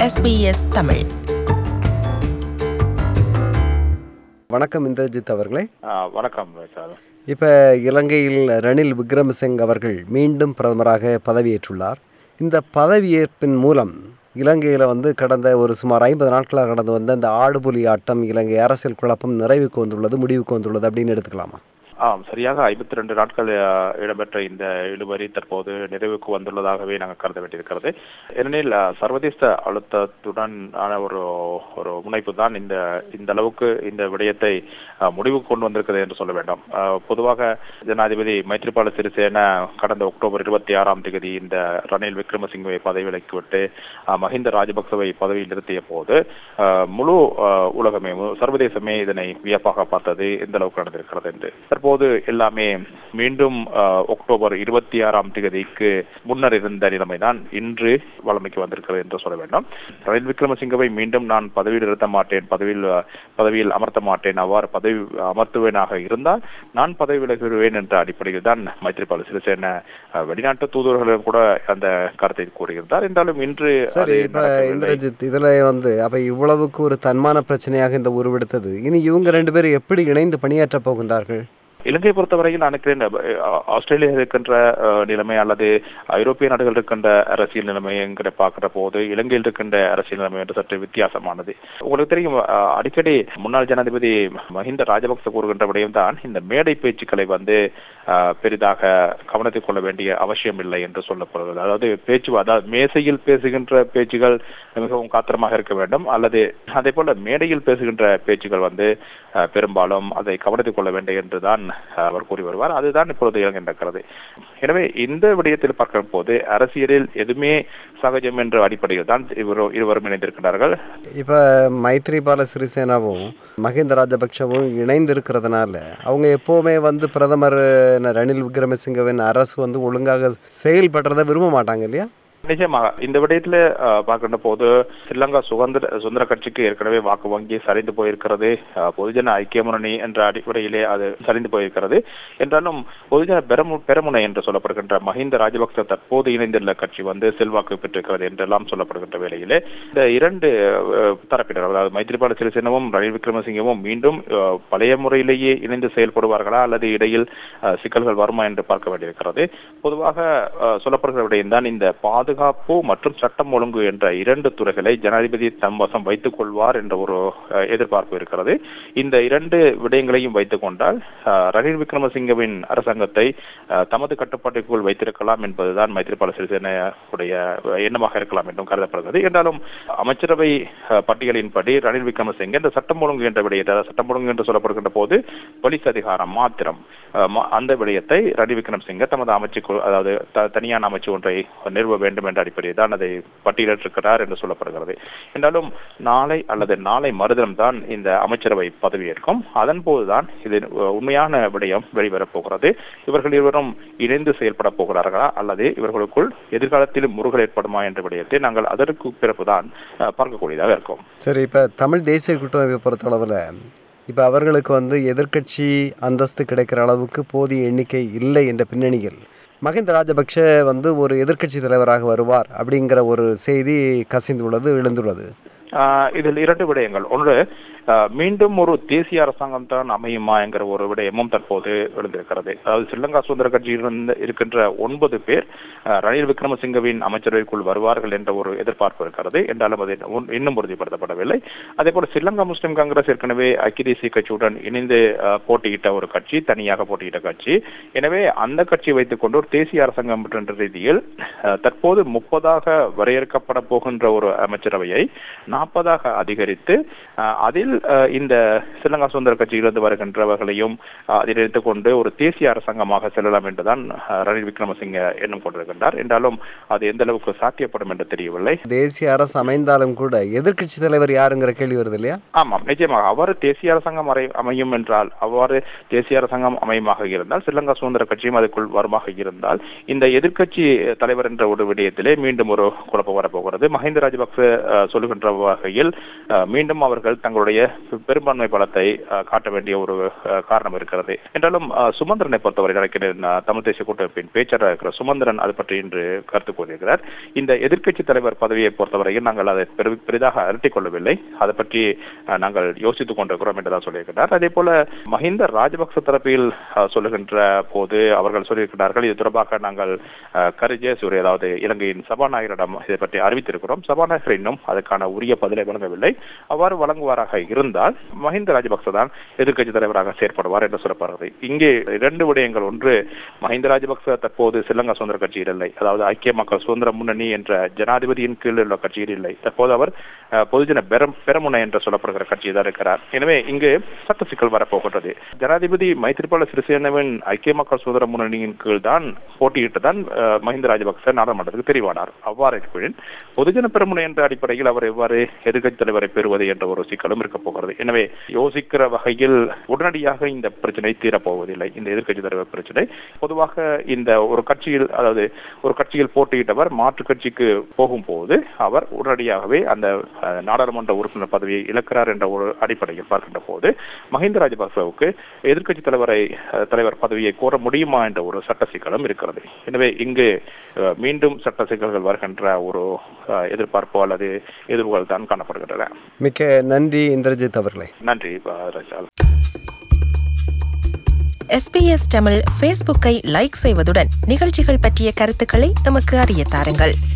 SBS Tamil வணக்கம் இந்திரஜித் அவர்களே ஆ, வணக்கம் சார் இப்போ இலங்கையில் ரணில் விக்ரமசிங் அவர்கள் மீண்டும் பிரதமராக பதவியேற்றுள்ளார் இந்த பதவியேற்பின் மூலம் இலங்கையில் வந்து கடந்த ஒரு சுமார் ஐம்பது நாட்களாக கடந்து வந்த இந்த ஆடுபுலி ஆட்டம் இலங்கை அரசியல் குழப்பம் நிறைவுக்கு வந்துள்ளது முடிவுக்கு வந்துள்ளது அப்படின்னு எடுத்துக்கலாமா ஆம் சரியாக ஐம்பத்தி ரெண்டு நாட்கள் ஆ, இடம்பெற்ற இந்த இழுபறி தற்போது நிறைவுக்கு வந்துள்ளதாகவே நாங்கள் கருத வேண்டியிருக்கிறது ஏனெனில் ஆ, சர்வதேச அழுத்தத்துடன் ஆன ஒரு ஒரு முனைப்பு தான் இந்த இந்த அளவுக்கு இந்த விடயத்தை ஆ, முடிவுக்கு கொண்டு வந்திருக்கிறது என்று சொல்ல வேண்டும் ஆ, பொதுவாக ஜனாதிபதி மைத்ரிபால சிறிசேன கடந்த அக்டோபர் இருபத்தி ஆறாம் தேதி இந்த ரணில் விக்ரமசிங்கவை பதவி விலக்கிவிட்டு ஆ, மஹிந்த ராஜபக்சவை பதவியில் நிறுத்திய போது ஆ, முழு ஆ, உலகமே மு- சர்வதேசமே இதனை வியப்பாக பார்த்தது எந்த அளவுக்கு நடந்திருக்கிறது என்று தற்போது எல்லாமே மீண்டும் ஆ, அக்டோபர் இருபத்தி ஆறாம் தேதிக்கு முன்னர் இருந்த நிலைமைதான் இன்று வளமைக்கு வந்திருக்கிறது என்று சொல்ல வேண்டும் ரணில் விக்ரமசிங்கவை மீண்டும் நான் பதவியில் நிறுத்த மாட்டேன் பதவியில் ஆ, பதவியில் அமர்த்த மாட்டேன் அவ்வாறு பதவி அமர்த்துவேனாக இருந்தால் நான் பதவி விலகுவேன் என்ற அடிப்படையில் தான் மைத்ரிபால சிறிசேன ஆ, வெளிநாட்டு தூதுவர்களும் கூட அந்த கருத்தை கூறியிருந்தார் என்றாலும் இன்று சரி அது இப்போ நடக்கவில்லை. இந்திரஜித் இதில் வந்து அப்போ இவ்வளவுக்கு ஒரு தன்மான பிரச்சனையாக இந்த உருவெடுத்தது இனி இவங்க ரெண்டு பேரும் எப்படி இணைந்து பணியாற்றப் போகின்றார்கள் இலங்கை பொறுத்தவரையில் நான் நினைக்கிறேன் அஹ், ஆஸ்திரேலியா இருக்கின்ற அஹ், நிலைமை அல்லது ஐரோப்பிய நாடுகள் இருக்கின்ற அரசியல் நிலைமை என்கிற பார்க்கிற போது இலங்கையில் இருக்கின்ற அரசியல் நிலைமை என்று சற்று வித்தியாசமானது உங்களுக்கு தெரியும் அஹ், அடிக்கடி முன்னாள் ஜனாதிபதி மஹிந்த ராஜபக்ச கூறுகின்ற விடயம் தான் இந்த மேடை பேச்சுக்களை வந்து அஹ், பெரிதாக கவனத்தில் கொள்ள வேண்டிய அவசியம் இல்லை என்று சொல்லப்படுகிறது அதாவது பேச்சு அதாவது மேசையில் பேசுகின்ற பேச்சுகள் மிகவும் காத்திரமாக இருக்க வேண்டும் அல்லது அதே போல மேடையில் பேசுகின்ற பேச்சுகள் வந்து அஹ், பெரும்பாலும் அதை கவனித்துக் கொள்ள வேண்டும் என்றுதான் அஹ், அவர் கூறி வருவார் அதுதான் இப்பொழுது இலங்கை நடக்கிறது எனவே இந்த விடயத்தில் பார்க்கிற போது அரசியலில் எதுவுமே சகஜம் என்ற அடிப்படையில் தான் இவரோ இருவரும் இணைந்திருக்கிறார்கள் இப்போ மைத்ரிபால சிறிசேனாவும் மஹிந்த ராஜபக்ஷவும் இணைந்து இருக்கிறதுனால அவங்க எப்போவுமே வந்து பிரதமர் அஹ், ரணில் விக்ரமசிங்கவின் அரசு வந்து ஒழுங்காக செயல்படுறதை விரும்ப மாட்டாங்க இல்லையா நிச்சயமாக இந்த விடயத்துல அஹ், பார்க்கின்ற போது ஸ்ரீலங்கா சுதந்திர சுதந்திர கட்சிக்கு ஏற்கனவே வாக்கு வங்கி சரிந்து போயிருக்கிறது அஹ், பொதுஜன ஐக்கிய முன்னணி என்ற அடிப்படையிலே அது சரிந்து போயிருக்கிறது என்றாலும் பொதுஜன பெரமு பெரமுனை என்று சொல்லப்படுகின்ற மஹிந்த ராஜபக்ச தற்போது இணைந்துள்ள கட்சி வந்து செல்வாக்கு பெற்றிருக்கிறது என்றெல்லாம் சொல்லப்படுகின்ற வேளையிலே இந்த இரண்டு அஹ், தரப்பினர் அதாவது மைத்ரிபால சிறிசேனவும் ரணில் விக்ரமசிங்கவும் மீண்டும் அஹ், பழைய முறையிலேயே இணைந்து செயல்படுவார்களா அல்லது இடையில் அஹ், சிக்கல்கள் வருமா என்று பார்க்க வேண்டியிருக்கிறது பொதுவாக அஹ், சொல்லப்படுகிற விடயம் தான் இந்த பாதுகாப்பு மற்றும் சட்டம் ஒழுங்கு என்ற இரண்டு துறைகளை ஜனாதிபதி தம் வசம் வைத்துக் கொள்வார் என்ற ஒரு அஹ், எதிர்பார்ப்பு இருக்கிறது இந்த இரண்டு விடயங்களையும் வைத்துக் கொண்டால் அஹ், ரணில் விக்ரமசிங்கவின் அரசாங்கத்தை அஹ், தமது கட்டுப்பாட்டுக்குள் வைத்திருக்கலாம் என்பதுதான் மைத்ரிபால சிறிசேனையுடைய எண்ணமாக இருக்கலாம் என்றும் கருதப்படுகிறது என்றாலும் அமைச்சரவை அஹ், பட்டியலின்படி ரணில் விக்ரமசிங்கே இந்த சட்டம் ஒழுங்கு என்ற விடயத்தை அதாவது சட்டம் ஒழுங்கு என்று சொல்லப்படுகின்ற போது போலீஸ் அதிகாரம் மாத்திரம் அஹ், ம- அந்த விடயத்தை ரணில் விக்ரமசிங்கே தமது அமைச்சுக்குள் அதாவது த- தனியான அமைச்சு ஒன்றை நிறுவ வேண்டும் என்ற அடிப்படையில் தான் அதை பட்டியலிட்டிருக்கிறார் என்று சொல்லப்படுகிறது என்றாலும் நாளை அல்லது நாளை மறுதினம் தான் இந்த அமைச்சரவை பதவியேற்கும் அதன் போதுதான் இது அஹ், உண்மையான விடயம் வெளிவரப் போகிறது இவர்கள் இருவரும் இணைந்து செயல்பட போகிறார்களா அல்லது இவர்களுக்குள் எதிர்காலத்தில் முருகல் ஏற்படுமா என்ற விடயத்தை நாங்கள் அதற்கு பிறகுதான் அஹ், பார்க்கக்கூடியதாக இருக்கும் சரி இப்போ தமிழ் தேசிய கூட்டமைப்பை பொறுத்தளவில் இப்போ அவர்களுக்கு வந்து எதிர்க்கட்சி அந்தஸ்து கிடைக்கிற அளவுக்கு போதிய எண்ணிக்கை இல்லை என்ற பின்னணியில் மஹிந்த ராஜபக்ஷ வந்து ஒரு எதிர்க்கட்சி தலைவராக வருவார் அப்படிங்கிற ஒரு செய்தி கசிந்துள்ளது எழுந்துள்ளது ஆஹ் இதில் இரண்டு விடயங்கள் ஒன்று ஆஹ் மீண்டும் ஒரு தேசிய அரசாங்கம் தான் அமையுமா என்கிற ஒரு விடயமும் தற்போது எழுந்திருக்கிறது அதாவது ஸ்ரீலங்கா சுதந்திர கட்சியிலிருந்து இருக்கின்ற ஒன்பது பேர் ஆஹ் ரணில் விக்ரமசிங்கவின் அமைச்சரவைக்குள் வருவார்கள் என்ற ஒரு எதிர்பார்ப்பு இருக்கிறது என்றாலும் அது இன்னும் இன்னும் உறுதிப்படுத்தப்படவில்லை அதே போல ஸ்ரீலங்கா முஸ்லிம் காங்கிரஸ் ஏற்கனவே ஐக்கிய தேசிய கட்சியுடன் இணைந்து ஆஹ் போட்டியிட்ட ஒரு கட்சி தனியாக போட்டியிட்ட கட்சி எனவே அந்த கட்சியை வைத்துக் கொண்டு ஒரு தேசிய அரசாங்கம் என்ற ரீதியில் ஆஹ் தற்போது முப்பதாக வரையறுக்கப்பட போகின்ற ஒரு அமைச்சரவையை நாற்பதாக அதிகரித்து ஆஹ் அதில் ஆஹ் இந்த ஸ்ரீலங்கா சுதந்திர கட்சியிலிருந்து வருகின்றவர்களையும் ஆஹ் அதில் எடுத்துக் கொண்டு ஒரு தேசிய அரசாங்கமாக செல்லலாம் என்றுதான் ஆஹ் ரணில் விக்ரமசிங்க எண்ணம் கொண்டிருக்கின்றார் என்றாலும் அது எந்த அளவுக்கு சாத்தியப்படும் என்று தெரியவில்லை தேசிய அரசு அமைந்தாலும் கூட எதிர்க்கட்சி தலைவர் யாருங்கிற கேள்வி வருது இல்லையா ஆமாம் நிச்சயமாக அவர் தேசிய அரசாங்கம் அறை அமையும் என்றால் அவ்வாறு தேசிய அரசாங்கம் அமையுமாக இருந்தால் ஸ்ரீலங்கா சுதந்திர கட்சியும் அதுக்குள் வருமாக இருந்தால் இந்த எதிர்க்கட்சி தலைவர் என்ற ஒரு விடயத்திலே மீண்டும் ஒரு குழப்பம் வரப்போகிறது மஹிந்த ராஜபக்ச அஹ், சொல்லுகின்ற வகையில் அஹ், மீண்டும் அவர்கள் தங்களுடைய பெரும்பான்மை பலத்தை அஹ், காட்ட வேண்டிய ஒரு அஹ், காரணம் இருக்கிறது என்றாலும் அஹ், சுமந்திரனை பொறுத்தவரை நினைக்கிறேன் அஹ், தமிழ் தேசிய கூட்டமைப்பின் பேச்சாளர் இருக்கிற சுமந்திரன் அது பற்றி இன்று கருத்து கூறியிருக்கிறார் இந்த எதிர்க்கட்சி தலைவர் பதவியை பொறுத்தவரையில் நாங்கள் அதை பெரு- பெரிதாக அலட்டிக் கொள்ளவில்லை அதை பற்றி அஹ், நாங்கள் யோசித்துக் கொண்டிருக்கிறோம் என்றுதான் சொல்லியிருக்கிறார் அதே போல மஹிந்த ராஜபக்ச தரப்பில் அஹ், சொல்லுகின்ற போது அவர்கள் சொல்லியிருக்கிறார்கள் இது தொடர்பாக நாங்கள் அஹ், கரு ஜெயசூரிய அதாவது இலங்கையின் சபாநாயகரிடம் இதை பற்றி அறிவித்திருக்கிறோம் சபாநாயகர் இன்னும் அதுக்கான உரிய பதிலை வழங்கவில்லை அவ்வாறு வழங்குவாராக இருந்தால் மஹிந்த ராஜபக்ச தான் எதிர்க்கட்சி தலைவராக செயற்படுவார் என்று சொல்லப்படுகிறது இங்கே இரண்டு விடயங்கள் ஒன்று மஹிந்த ராஜபக்ச தற்போது ஸ்ரீலங்கா சுதந்திர கட்சியில் இல்லை அதாவது ஐக்கிய மக்கள் சுதந்திர முன்னணி என்ற ஜனாதிபதியின் கீழ் உள்ள கட்சியில் இல்லை தற்போது அவர் அஹ், பொதுஜன பெரம் பெரமுனை என்று சொல்லப்படுகிற கட்சியில் தான் இருக்கிறார் எனவே இங்கு சட்ட சிக்கல் வரப்போகின்றது ஜனாதிபதி மைத்திரிபால சிறிசேனவின் ஐக்கிய மக்கள் சுதந்திர முன்னணியின் கீழ் தான் போட்டியிட்டு தான் அஹ், மஹிந்த ராஜபக்ச நாடாளுமன்றத்துக்கு தெரிவானார் அவ்வாறு இருப்பின் பொதுஜன பெருமுனை என்ற அடிப்படையில் அவர் எவ்வாறு எதிர்க்கட்சி தலைவரை பெறுவது என்ற ஒரு சிக்கலும் இருக்க போகிறது எனவே யோசிக்கிற வகையில் உடனடியாக இந்த பிரச்சனை தீரப்போவதில்லை இந்த எதிர்க்கட்சி தலைவர் பிரச்சனை பொதுவாக இந்த ஒரு கட்சியில் அதாவது ஒரு கட்சியில் போட்டியிட்டவர் மாற்று கட்சிக்கு போகும்போது அவர் உடனடியாகவே அந்த அஹ், நாடாளுமன்ற உறுப்பினர் பதவியை இழக்கிறார் என்ற ஒரு அடிப்படையில் பார்க்கின்ற போது மஹிந்த ராஜபக்சவுக்கு எதிர்க்கட்சி தலைவரை அஹ், தலைவர் பதவியை கோர முடியுமா என்ற ஒரு சட்ட சிக்கலும் இருக்கிறது எனவே இங்கு அஹ், மீண்டும் சட்ட சிக்கல்கள் வருகின்ற ஒரு அஹ், எதிர்பார்ப்போ அல்லது எதிர்வுகள் தான் காணப்படுகின்றன மிக்க நன்றி இந்திரஜித் அவர்களே நன்றி ப- ரஜால் எஸ்பிஎஸ் தமிழ் ஃபேஸ்புக்கை லைக் செய்வதுடன் நிகழ்ச்சிகள் பற்றிய கருத்துக்களை எமக்கு அறிய தாருங்கள்